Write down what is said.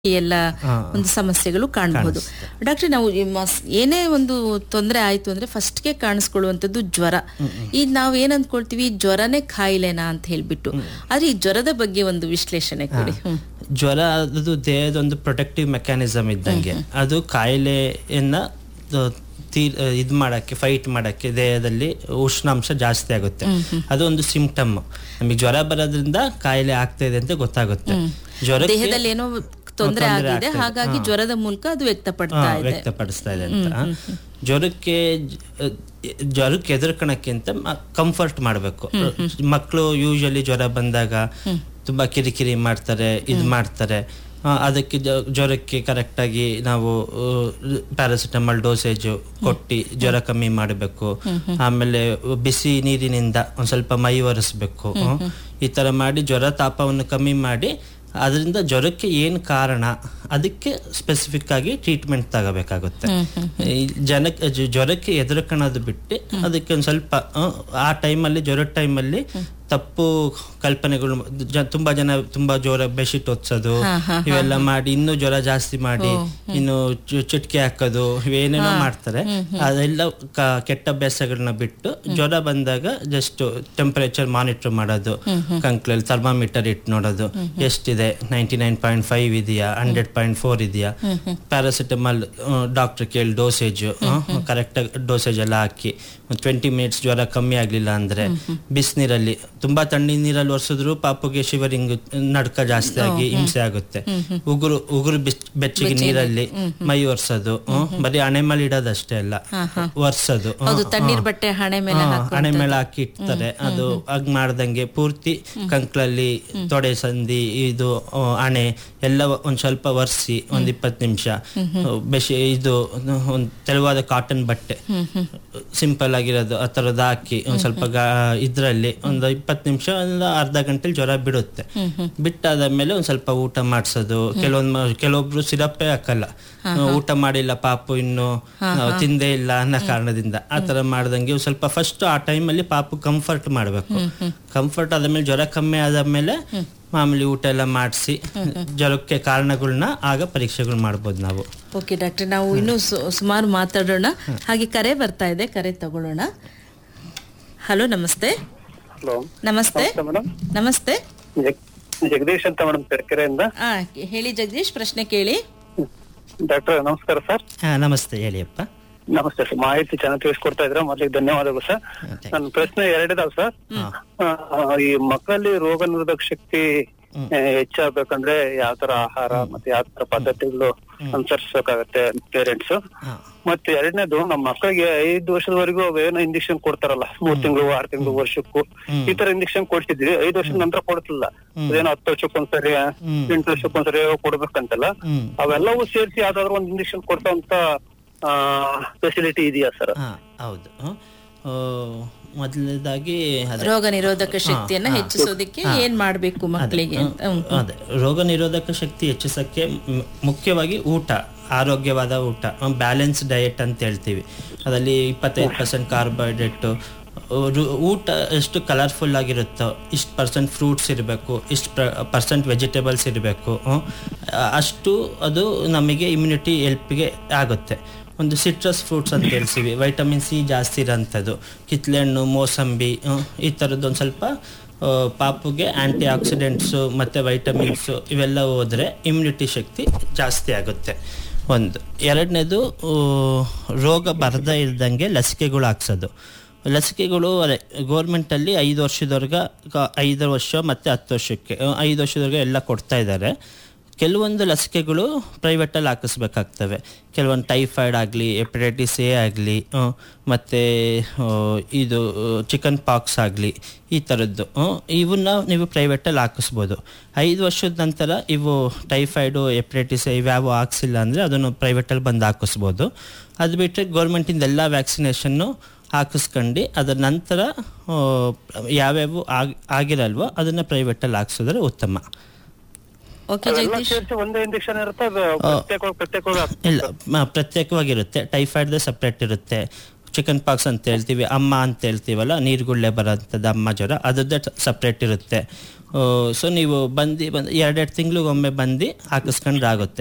ಈ ಎಲ್ಲ ಒಂದು ಸಮಸ್ಯೆಗಳು ಕಾಣಬಹುದು ಡಾಕ್ಟ್ರೆ ನಾವು ಈ ಮಸ್- ಏನೇ ಒಂದು ತೊಂದರೆ ಆಯ್ತು ಅಂದ್ರೆ ಫಸ್ಟ್ಗೆ ಕಾಣಿಸ್ಕೊಳ್ಳುವಂಥದ್ದು ಜ್ವರ ಈ ನಾವು ಏನ್ ಅಂದ್ಕೊಳ್ತೀವಿ ಜ್ವರನೇ ಕಾಯಿಲೆನಾ ಅಂತ ಹೇಳ್ಬಿಟ್ಟು ಆದ್ರೆ ಈ ಜ್ವರದ ಬಗ್ಗೆ ಒಂದು ವಿಶ್ಲೇಷಣೆ ಕೊಡಿ ಹ್ಮ್. ಜ್ವರ ಅದು ದೇಹದ ಒಂದು ಪ್ರೊಟೆಕ್ಟಿವ್ ಮೆಕ್ಯಾನಿಸಮ್ ಇದ್ದಂಗೆ ಅದು ಕಾಯಿಲೆಯನ್ನ ತೀ ಇದು ಮಾಡಕ್ಕೆ ಫೈಟ್ ಮಾಡಕ್ಕೆ ದೇಹದಲ್ಲಿ ಉಷ್ಣಾಂಶ ಜಾಸ್ತಿ ಆಗುತ್ತೆ ಅದು ಒಂದು ಸಿಂಪ್ಟಮ್ ನಮಗೆ ಜ್ವರ ಬರೋದ್ರಿಂದ ಕಾಯಿಲೆ ಆಗ್ತಾ ಇದೆ ಅಂತ ಗೊತ್ತಾಗುತ್ತೆ ಜ್ವರಕ್ಕೆ ದೇಹದಲ್ಲಿ ಏನೋ ತೊಂದರೆ ಆಗಿದೆ ಹಾಗಾಗಿ ಜ್ವರದ ಮೂಲಕ ಅದು ವ್ಯಕ್ತಪಡ್ತಾ ಹಾ, ಇದೆ ವ್ಯಕ್ತಪಡಿಸ್ತಾ ಇದೆ ಅಂತ ಜ್ವರಕ್ಕೆ ಜ- ಜ್ವರಕ್ಕೆ ಎದುರ್ಕೊಳಕ್ಕಿಂತ ಕಂಫರ್ಟ್ ಮಾಡಬೇಕು ಮಕ್ಕಳು ಯೂಶಲಿ ಜ್ವರ ಬಂದಾಗ ತುಂಬಾ ಕಿರಿಕಿರಿ ಮಾಡ್ತಾರೆ ಇದು ಮಾಡ್ತಾರೆ ಆ, ಅದಕ್ಕೆ ಜ- ಜ್ವರಕ್ಕೆ ಕರೆಕ್ಟಾಗಿ ನಾವು ಪ್ಯಾರಾಸಿಟಮಾಲ್ ಡೋಸೇಜು ಕೊಟ್ಟು ಜ್ವರ ಕಮ್ಮಿ ಮಾಡಬೇಕು ಆಮೇಲೆ ಬಿಸಿ ನೀರಿನಿಂದ ಒಂದ್ ಸ್ವಲ್ಪ ಮೈ ಒರೆಸ್ಬೇಕು ಈ ತರ ಮಾಡಿ ಜ್ವರ ತಾಪವನ್ನು ಕಮ್ಮಿ ಮಾಡಿ ಅದರಿಂದ ಜ್ವರಕ್ಕೆ ಏನು ಕಾರಣ ಅದಕ್ಕೆ ಸ್ಪೆಸಿಫಿಕ್ ಆಗಿ ಟ್ರೀಟ್ಮೆಂಟ್ ತಗೋಬೇಕಾಗುತ್ತೆ ಈ ಜನಕ್ಕೆ ಜ- ಜ್ವರಕ್ಕೆ ಎದುರ್ಕೊಳ್ಳೋದು ಬಿಟ್ಟು ಅದಕ್ಕೆ ಒಂದು ಸ್ವಲ್ಪ ಆ, ಆ ಟೈಮಲ್ಲಿ ಜ್ವರದ ಟೈಮಲ್ಲಿ ತಪ್ಪು ಕಲ್ಪನೆಗಳು ಜ- ತುಂಬಾ ಜನ ತುಂಬಾ ಜ್ವರ ಬೆಡ್ಶೀಟ್ ಒತ್ಸೋದು ಇವೆಲ್ಲ ಮಾಡಿ ಇನ್ನೂ ಜ್ವರ ಜಾಸ್ತಿ ಮಾಡಿ ಇನ್ನು ಚು- ಚುಟ್ಕಿ ಹಾಕೋದು ಇವೇನೇನೋ ಮಾಡ್ತಾರೆ ಅದೆಲ್ಲ ಕ- ಕೆಟ್ಟ ಅಭ್ಯಾಸಗಳನ್ನ ಬಿಟ್ಟು ಜ್ವರ ಬಂದಾಗ ಜಸ್ಟ್ ಟೆಂಪರೇಚರ್ ಮಾನಿಟರ್ ಮಾಡೋದು ಕಂಕ್ಳಲ್ಲಿ ಥರ್ಮಾಮೀಟರ್ ಇಟ್ಟು ನೋಡೋದು ಎಷ್ಟಿದೆ ನೈಂಟಿ ನೈನ್ ಪಾಯಿಂಟ್ ಫೈವ್ ಇದೆಯಾ ಹಂಡ್ರೆಡ್ ಪಾಯಿಂಟ್ ಫೋರ್ ಇದೆಯಾ ಪ್ಯಾರಾಸಿಟಮಾಲ್ ಡಾಕ್ಟರ್ ಕೇಳಿ ಡೋಸೇಜ್ ಕರೆಕ್ಟ್ ಡೋಸೇಜ್ ಎಲ್ಲ ಹಾಕಿ ಟ್ವೆಂಟಿ ಮಿನಿಟ್ಸ್ ಜ್ವರ ಕಮ್ಮಿ ಆಗ್ಲಿಲ್ಲ ಅಂದ್ರೆ ಬಿಸಿನೀರಲ್ಲಿ ತುಂಬಾ ತಣ್ಣಿ ನೀರಲ್ಲಿ ಒರೆಸಿದ್ರು ಪಾಪುಗೆ ಶಿವರಿಂಗ್ ನಡ್ಕ ಜಾಸ್ತಿ ಆಗಿ ಹಿಂಸೆ ಆಗುತ್ತೆ ಉಗುರು ಉಗುರು ಬಿಚ್- ಬೆಚ್ಚಗೆ ನೀರಲ್ಲಿ ಮೈ ಒರ್ಸೋದು ಹ್ಮ್. ಬರೀ ಹಣೆ ಮೇಲೆ ಇಡೋದಷ್ಟೇ ಅಲ್ಲ ಒರ್ಸೋದು ಹ್ಮ್. ಹೌದು ತಣ್ಣೀರ್ ಬಟ್ಟೆ ಹಣೆ ಮೇಲೆ ಹಾ, ಹಾಕುವಂಥದ್ದು. ಹಣೆ ಮೇಲೆ ಹಾಕಿ ಇಡ್ತಾರೆ ಅದು ಹಾಗ್ ಮಾಡ್ದಂಗೆ ಪೂರ್ತಿ ಕಂಕ್ಳಲ್ಲಿ ತೊಡೆ ಸಂಧಿ ಇದು ಆ, ಹಣೆ ಎಲ್ಲ ಒಂದ್ ಸ್ವಲ್ಪ ಒರೆಸಿ ಒಂದ್ ಇಪ್ಪತ್ತು ನಿಮಿಷ ಬೆಶಿ ಇದು ಒಂದ್ ತೆಳುವಾದ ಕಾಟನ್ ಬಟ್ಟೆ ಸಿಂಪಲ್ ಆಗಿರೋದು ಆ ಥರದ್ದು ಹಾಕಿ ಒಂದ್ ಸ್ವಲ್ಪ ಗಾ ಇದ್ರಲ್ಲಿ ಒಂದು ಇಪ್ಪತ್ತು ನಿಮಿಷ ಒಂದು ಅರ್ಧ ಗಂಟೆಲಿ ಜ್ವರ ಬಿಡುತ್ತೆ ಬಿಟ್ಟಾದ್ಮೇಲೆ ಒಂದ್ ಸ್ವಲ್ಪ ಊಟ ಮಾಡಿಸೋದು ಕೆಲವೊಂದ್ ಮ- ಕೆಲವೊಬ್ರು ಸಿರಪ್ಪೇ ಹಾಕಲ್ಲ ಊಟ ಮಾಡಿಲ್ಲ ಪಾಪು ಇನ್ನು ನಾವು ತಿಂದೇ ಇಲ್ಲ ಅನ್ನೋ ಕಾರಣದಿಂದ ಆ ತರ ಮಾಡ್ದಂಗೆ ಒಂದ್ ಸ್ವಲ್ಪ ಫಸ್ಟ್ ಆ ಟೈಮಲ್ಲಿ ಪಾಪು ಕಂಫರ್ಟ್ ಮಾಡಬೇಕು ಕಂಫರ್ಟ್ ಆದ್ಮೇಲೆ ಜ್ವರ ಕಮ್ಮಿ ಆದ್ಮೇಲೆ ಮಾಮೂಲಿ ಊಟ ಎಲ್ಲ ಮಾಡಿಸಿ ಜ್ವರಕ್ಕೆ ಕಾರಣಗಳನ್ನ ಆಗ ಪರೀಕ್ಷೆಗಳು ಮಾಡ್ಬೋದು ನಾವು ಓಕೆ ಡಾಕ್ಟರ್ ನಾವು ಇನ್ನೂ ಸು- ಸುಮಾರು ಮಾತಾಡೋಣ ಹಾಗೆ ಕರೆ ಬರ್ತಾ ಇದೆ ಕರೆ ತಗೊಳ್ಳೋಣ ಹಲೋ ನಮಸ್ತೆ ಹಲೋ ನಮಸ್ತೆ ಮೇಡಮ್ ನಮಸ್ತೆ ಜಗದೀಶ್ ಅಂತ ಮೇಡಮ್ ತರೀಕೆರೆಯಿಂದ ಆ ಹೇಳಿ ಜಗದೀಶ್ ಪ್ರಶ್ನೆ ಕೇಳಿ ಡಾಕ್ಟರ್ ನಮಸ್ಕಾರ ಸರ್ ಹಾ ನಮಸ್ತೆ ಹೇಳಿಯಪ್ಪ ನಮಸ್ತೆ ಸರ್ ಮಾಹಿತಿ ಚೆನ್ನಾಗಿ ತಿಳಿಸ್ಕೊಡ್ತಾ ಇದ್ರ ಮೊದಲಿಗೆ ಧನ್ಯವಾದಗಳು ಸರ್ thank ನನ್ನ ಪ್ರಶ್ನೆ ಎರಡಿದಾವ್ ಸರ್ ಆ, ಈ ಮಕ್ಕಳಲ್ಲಿ ರೋಗ ನಿರೋಧಕ ಶಕ್ತಿ ಆ, ಹೆಚ್ಚಾಗ್ಬೇಕಂದ್ರೆ ಯಾವ ತರ ಆಹಾರ ಮತ್ತೆ ಯಾವ ತರ ಪದ್ಧತಿಗಳು ಅನುಸರಿಸಬೇಕಾಗತ್ತೆ ಪೇರೆಂಟ್ಸ್ ಹಾ ಮತ್ತೆ ಎರಡನೇದು ನಮ್ಮ ಮಕ್ಕಳಿಗೆ ಐದು ವರ್ಷದವರೆಗೂ ಏನೋ ಇಂಜೆಕ್ಷನ್ ಕೊಡ್ತಾರಲ್ಲ ಮೂರ್ ತಿಂಗಳು ಆರ್ ತಿಂಗಳು ವರ್ಷಕ್ಕೂ ಈ ತರ ಇಂಜೆಕ್ಷನ್ ಕೊಡ್ತಿದ್ವಿ ಐದು ವರ್ಷದ ನಂತರ ಕೊಡ್ತಿಲ್ಲ ಅದೇನೋ ಹತ್ತು ವರ್ಷಕ್ಕೊಂದ್ಸರಿ ಎಂಟು ವರ್ಷಕ್ಕೊಂದ್ಸರಿ ಕೊಡ್ಬೇಕಂತಲ್ಲ ಹ್ಮ್ ಅವೆಲ್ಲವೂ ಸೇರಿಸಿ ಯಾವ್ದಾದ್ರು ಒಂದು ಇಂಜೆಕ್ಷನ್ ಕೊಡ್ಸೋಂತ ಫೆಸಿಲಿಟಿ ಇದೆಯಾ ಸರ್ ಹಾ ಹೌದು ಹ್ಮ್. ಆ, ಮೊದಲನೇದಾಗಿ ಅದೇ ರೋಗ ನಿರೋಧಕ ಶಕ್ತಿಯನ್ನ ಹೆಚ್ಚಿಸೋದಕ್ಕೆ ಏನ್ ಮಾಡ್ಬೇಕು ಮಕ್ಕಳಿಗೆ ಅಂತ ಹ್ಮ್. ಅದೇ ರೋಗ ನಿರೋಧಕ ಶಕ್ತಿ ಹೆಚ್ಚಿಸಕ್ಕೆ ಮ್- ಮುಖ್ಯವಾಗಿ ಊಟ ಆರೋಗ್ಯವಾದ ಊಟ ಬ್ಯಾಲೆನ್ಸ್ ಡಯಟ್ ಅಂತ ಹೇಳ್ತೀವಿ ಅದರಲ್ಲಿ ಇಪ್ಪತ್ತೈದು ಪರ್ಸೆಂಟ್ ಕಾರ್ಬೋಹೈಡ್ರೇಟು ಊಟ ಎಷ್ಟು ಕಲರ್ಫುಲ್ ಆಗಿರುತ್ತೋ ಇಷ್ಟು ಪರ್ಸೆಂಟ್ ಫ್ರೂಟ್ಸ್ ಇರಬೇಕು ಇಷ್ಟು ಪರ್ಸೆಂಟ್ ವೆಜಿಟೇಬಲ್ಸ್ ಇರಬೇಕು ಅಷ್ಟು ಅದು ನಮಗೆ ಇಮ್ಯುನಿಟಿ ಹೆಲ್ಪ್ಗೆ ಆಗುತ್ತೆ ಒಂದು ಸಿಟ್ರಸ್ ಫ್ರೂಟ್ಸ್ ಅಂತ ಹೇಳ್ತೀವಿ ವೈಟಮಿನ್ ಸಿ ಜಾಸ್ತಿ ಇರೋಂಥದ್ದು ಕಿತ್ಲೆಹಣ್ಣು ಮೋಸಂಬಿ ಹ್ಮ್, ಈ ಥರದ್ದು ಒಂದು ಸ್ವಲ್ಪ ಆ, ಪಾಪುಗೆ ಆಂಟಿ ಆಕ್ಸಿಡೆಂಟ್ಸು ಮತ್ತು ವೈಟಮಿನ್ಸು ಇವೆಲ್ಲ ಹೋದರೆ ಇಮ್ಯುನಿಟಿ ಶಕ್ತಿ ಜಾಸ್ತಿ ಆಗುತ್ತೆ ಒಂದು ಎರಡನೇದು ರೋಗ ಬರದೇ ಇಲ್ದಂಗೆ ಲಸಿಕೆಗಳು ಹಾಕ್ಸೋದು ಲಸಿಕೆಗಳು ಅದೇ ಗೌರ್ಮೆಂಟಲ್ಲಿ ಐದು ವರ್ಷದವರೆಗೆ ಐದು ವರ್ಷ ಮತ್ತು ಹತ್ತು ವರ್ಷಕ್ಕೆ ಆ, ಐದು ವರ್ಷದವರೆಗೆ ಎಲ್ಲ ಕೊಡ್ತಾ ಇದ್ದಾರೆ ಕೆಲವೊಂದು ಲಸಿಕೆಗಳು ಪ್ರೈವೇಟಲ್ಲಿ ಹಾಕಿಸ್ಬೇಕಾಗ್ತವೆ ಕೆಲವೊಂದು ಟೈಫಾಯ್ಡ್ ಆಗಲಿ ಹೆಪಟೈಟಿಸ್ ಎ ಆಗಲಿ ಮತ್ತು ಇದು ಚಿಕನ್ ಪಾಕ್ಸ್ ಆಗಲಿ ಈ ಥರದ್ದು ಆ, ಇವನ್ನ ನೀವು ಪ್ರೈವೇಟಲ್ಲಿ ಹಾಕಿಸ್ಬೋದು ಐದು ವರ್ಷದ ನಂತರ ಇವು ಟೈಫಾಯ್ಡು ಹೆಪಟೈಟಿಸ್ ಇವ್ಯಾವು ಹಾಕ್ಸಿಲ್ಲ ಅಂದರೆ ಅದನ್ನು ಪ್ರೈವೇಟಲ್ಲಿ ಬಂದು ಹಾಕಿಸ್ಬೋದು ಅದು ಬಿಟ್ಟರೆ ಗೌರ್ಮೆಂಟಿಂದ ಎಲ್ಲ ವ್ಯಾಕ್ಸಿನೇಷನ್ನು ಹಾಕಿಸ್ಕೊಂಡು ಅದರ ನಂತರ ಆ, ಯಾವ್ಯಾವು ಆಗ್ ಆಗಿರಲ್ವೋ ಅದನ್ನು ಪ್ರೈವೇಟಲ್ಲಿ ಹಾಕ್ಸಿದ್ರೆ ಉತ್ತಮ ಓಕೆ ಅವೆಲ್ಲ ಜಗದೀಶ್ ಸೇರಿಸಿ ಒಂದೇ ಇಂಜೆಕ್ಷನ್ ಇರುತ್ತೆ ಅದು ಪ್ರತ್ಯೇಕವಾಗಿ ಪ್ರತ್ಯೇಕವಾಗಿ ಹಾಕ್ತಾರೆ. ಇಲ್ಲ ಮ- ಪ್ರತ್ಯೇಕವಾಗಿರುತ್ತೆ ಟೈಫಾಯ್ಡ್ದೇ ಸಪ್ರೇಟ್ ಇರುತ್ತೆ ಚಿಕನ್ ಪಾಕ್ಸ್ ಅಂತ ಹೇಳ್ತೀವಿ ಅಮ್ಮ ಅಂತ ಹೇಳ್ತೀವಲ್ಲ ನೀರುಗುಳ್ಳೆ ಬರೋಂಥದ್ದು ಅಮ್ಮ ಜ್ವರ ಅದರದ್ದೇ ಸಪ್ರೇಟ್ ಇರುತ್ತೆ ಸೊ ನೀವು ಬಂದು ಬಂದು ಎರಡೆರಡು ತಿಂಗಳಿಗೊಮ್ಮೆ ಬಂದು ಹಾಕಿಸ್ಕೊಂಡ್ರೆ ಆಗುತ್ತೆ